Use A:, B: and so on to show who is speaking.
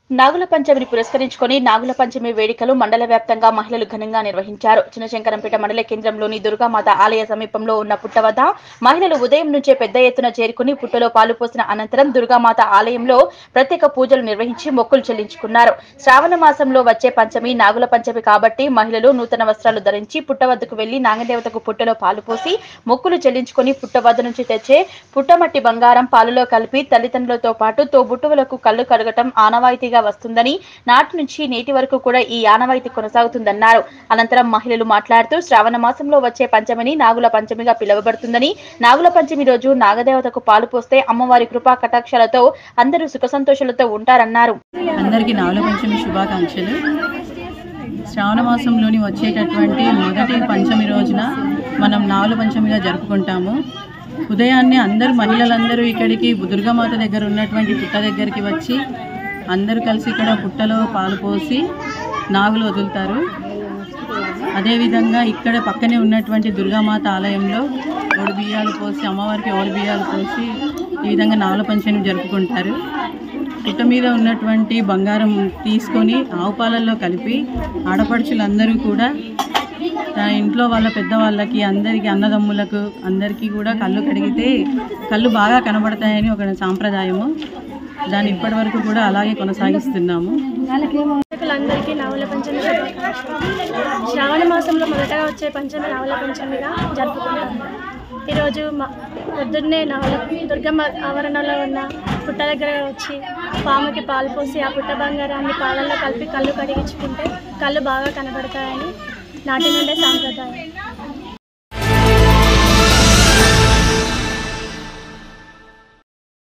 A: నాగుల పంచమిని పురస్కరించుకొని నాగుల పంచమి వేడుకలు మండల వ్యాప్తంగా మహిళలు ఘనంగా నిర్వహించారు చిన్నశంకరంపేట మండల కేంద్రంలోని దుర్గామాత ఆలయ సమీపంలో ఉన్న పుట్ట వద్ద మహిళలు ఉదయం నుంచే పెద్ద ఎత్తున చేరుకుని పుట్టలో పాలు పోసిన అనంతరం దుర్గామాత ఆలయంలో ప్రత్యేక పూజలు నిర్వహించి మొక్కులు చెల్లించుకున్నారు శ్రావణ మాసంలో వచ్చే పంచమి నాగుల పంచమి కాబట్టి మహిళలు నూతన వస్త్రాలు ధరించి పుట్ట వద్దకు వెళ్లి నాగదేవతకు పుట్టలో పాలు పోసి మొక్కులు చెల్లించుకొని పుట్ట వద్ద నుంచి తెచ్చే పుట్టమట్టి బంగారం పాలలో కలిపి తల్లిదండ్రులతో పాటు తోబుట్టువులకు కళ్ళు కడగటం ఆనవాయితీగా వస్తుందని నాటి నుంచి నేటి వరకు కూడా ఈ ఆనవాయితీ కొనసాగుతుందన్నారు అనంతరం మహిళలు మాట్లాడుతూ శ్రావణ మాసంలో వచ్చే పంచమిని నాగుల పంచమిగా పిలువబడుతుందని నాగుల పంచమి రోజు నాగదేవతకు పాలు పోస్తే అమ్మవారి కృపా కటాక్షాలతో అందరూ సుఖ సంతోషాలతో ఉంటారన్నారు
B: అందరికీ నావల పంచమి శుభాకాంక్షలు శ్రావణ మాసంలోని వచ్చేటటువంటి మొదటి పంచమి రోజున మనం నావల పంచమిగా జరుపుకుంటాము ఉదయాన్నే అందరూ మహిళలందరూ ఇక్కడికి దుర్గామాత దగ్గర ఉన్నటువంటి పుట్ట దగ్గరికి వచ్చి అందరూ కలిసి ఇక్కడ పుట్టలో పాలు పోసి నాగులు వదులుతారు అదేవిధంగా ఇక్కడ పక్కనే ఉన్నటువంటి దుర్గామాత ఆలయంలో ఓడి బియ్యాలు పోసి అమ్మవారికి ఓడి బియ్యాలు పోసి ఈ విధంగా నావల పంచమి జరుపుకుంటారు పుట్ట మీద ఉన్నటువంటి బంగారం తీసుకొని ఆవు పాలల్లో కలిపి ఆడపడుచులందరూ కూడా తన ఇంట్లో వాళ్ళ పెద్దవాళ్ళకి అందరికీ అన్నదమ్ములకు అందరికీ కూడా కళ్ళు కడిగితే కళ్ళు బాగా కనబడతాయని ఒక సాంప్రదాయము దాన్ని ఇప్పటి వరకు కూడా అలాగే కొనసాగిస్తున్నాము
C: అందరికీ నవల పంచమి శుభాకాంక్షలు శ్రావణ మాసంలో మొదటగా వచ్చే పంచమి నవల పంచమిగా జరుపుకుంటాము ఈరోజు మా పొద్దున్నే నవల దుర్గమ్మ ఆవరణలో ఉన్న పుట్ట దగ్గర వచ్చి పాముకి పాలు పోసి ఆ పుట్ట బంగారాన్ని పాలల్లో కలిపి కళ్ళు కడిగించుకుంటే కళ్ళు బాగా కనబడతాయని నాటి నుండే సాంప్రదాయం